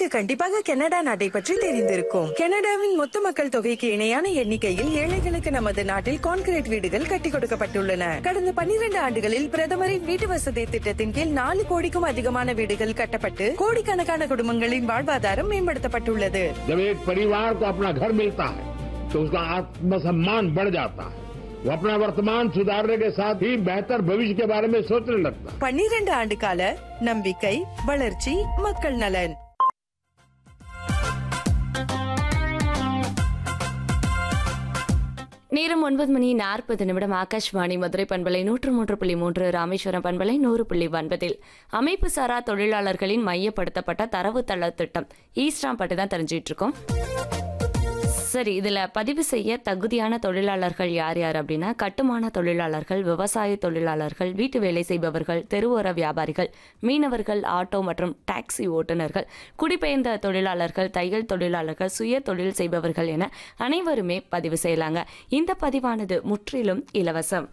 உங்களுக்கு கண்டிப்பாக கனடா நாட்டை பற்றி தெரிந்திருக்கும் கனடாவின் மொத்த மக்கள் தொகைக்கு இணையான எண்ணிக்கையில் ஏழைகளுக்கு நமது நாட்டில் கான்கிரீட் வீடுகள் கட்டி கொடுக்கப்பட்டுள்ளன கடந்த 12 ஆண்டுகளில் பிரதமரின் வீட்டு வசதி திட்டத்தின் கீழ் நாலு கோடிக்கும் அதிகமான வீடுகள் கட்டப்பட்டு கோடிக்கணக்கான குடும்பங்களின் வாழ்வாதாரம் மேம்படுத்தப்பட்டுள்ளது जब एक परिवार को अपना घर मिलता है तो उसका आत्मसम्मान बढ़ जाता है वो अपना वर्तमान सुधारने के साथ ही बेहतर भविष्य के बारे में सोचने लगता है 12 ஆண்டு கால நம்பிக்கை வளர்ச்சி மக்கள் நலன் நேரம் ஒன்பது மணி நாற்பது நிமிடம் ஆகாஷ்வாணி மதுரை பண்பலை நூற்று மூன்று புள்ளி மூன்று ராமேஸ்வரம் பண்பலை நூறு புள்ளி ஒன்பதில் அமைப்பு சாரா தொழிலாளர்களின் மையப்படுத்தப்பட்ட தரவுத்தள திட்டம் ஈஸ்டாம் பற்றி தான் தெரிஞ்சிட்டு இருக்கோம் சரி இதுல பதிவு செய்ய தகுதியான தொழிலாளர்கள் யார் யார் அப்படின்னா கட்டுமான தொழிலாளர்கள் விவசாய தொழிலாளர்கள் வீட்டு வேலை செய்பவர்கள் தெருவோர வியாபாரிகள் மீனவர்கள் ஆட்டோ மற்றும் டாக்ஸி ஓட்டுநர்கள் குடிபெயர்ந்த தொழிலாளர்கள் தையல் தொழிலாளர்கள் சுய தொழில் செய்பவர்கள் என அனைவருமே பதிவு செய்யலாங்க இந்த பதிவானது முற்றிலும் இலவசம்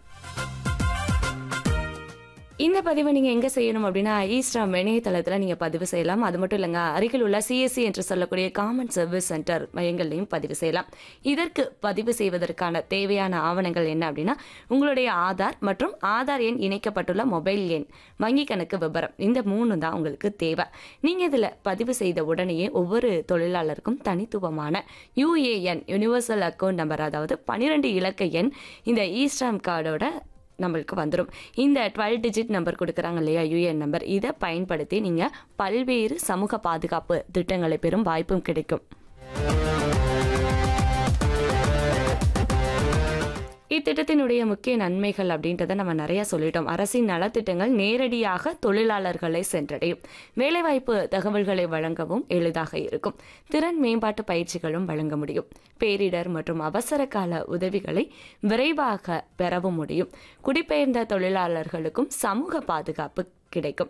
இந்த பதிவை நீங்கள் எங்கே செய்யணும் அப்படின்னா ஈஸ்டாம் இணையதளத்தில் நீங்கள் பதிவு செய்யலாம் அது மட்டும் இல்லைங்க அருகில் உள்ள சிஎஸ்சி என்று சொல்லக்கூடிய காமன் சர்வீஸ் சென்டர் மையங்கள்லையும் பதிவு செய்யலாம் இதற்கு பதிவு செய்வதற்கான தேவையான ஆவணங்கள் என்ன அப்படின்னா உங்களுடைய ஆதார் மற்றும் ஆதார் எண் இணைக்கப்பட்டுள்ள மொபைல் எண் வங்கி கணக்கு விவரம் இந்த மூணு தான் உங்களுக்கு தேவை நீங்கள் இதில் பதிவு செய்த உடனேயே ஒவ்வொரு தொழிலாளருக்கும் தனித்துவமான யூஏஎன் யூனிவர்சல் அக்கௌண்ட் நம்பர் அதாவது பன்னிரெண்டு இலக்க எண் இந்த ஈஸ்டாம் கார்டோட நம்மளுக்கு வந்துடும் இந்த டுவெல் டிஜிட் நம்பர் கொடுக்குறாங்க இல்லையா யூஎன் நம்பர் இதை பயன்படுத்தி நீங்கள் பல்வேறு சமூக பாதுகாப்பு திட்டங்களை பெறும் வாய்ப்பும் கிடைக்கும் இத்திட்டத்தினுடைய முக்கிய நன்மைகள் அப்படின்றத நம்ம நிறைய சொல்லிட்டோம் அரசின் நலத்திட்டங்கள் நேரடியாக தொழிலாளர்களை சென்றடையும் வேலைவாய்ப்பு தகவல்களை வழங்கவும் எளிதாக இருக்கும் திறன் மேம்பாட்டு பயிற்சிகளும் வழங்க முடியும் பேரிடர் மற்றும் அவசர கால உதவிகளை விரைவாக பெறவும் முடியும் குடிபெயர்ந்த தொழிலாளர்களுக்கும் சமூக பாதுகாப்பு கிடைக்கும்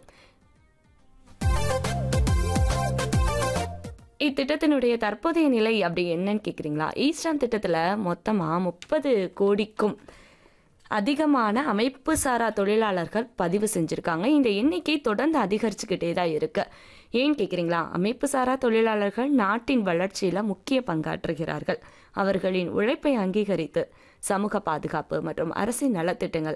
இத்திட்டத்தினுடைய தற்போதைய நிலை அப்படி என்னன்னு கேட்குறீங்களா ஈஸ்டான் திட்டத்தில் மொத்தமாக முப்பது கோடிக்கும் அதிகமான அமைப்பு சாரா தொழிலாளர்கள் பதிவு செஞ்சுருக்காங்க இந்த எண்ணிக்கை தொடர்ந்து அதிகரிச்சுக்கிட்டே தான் இருக்கு ஏன் கேட்குறீங்களா அமைப்பு சாரா தொழிலாளர்கள் நாட்டின் வளர்ச்சியில் முக்கிய பங்காற்றுகிறார்கள் அவர்களின் உழைப்பை அங்கீகரித்து சமூக பாதுகாப்பு மற்றும் அரசின் நலத்திட்டங்கள்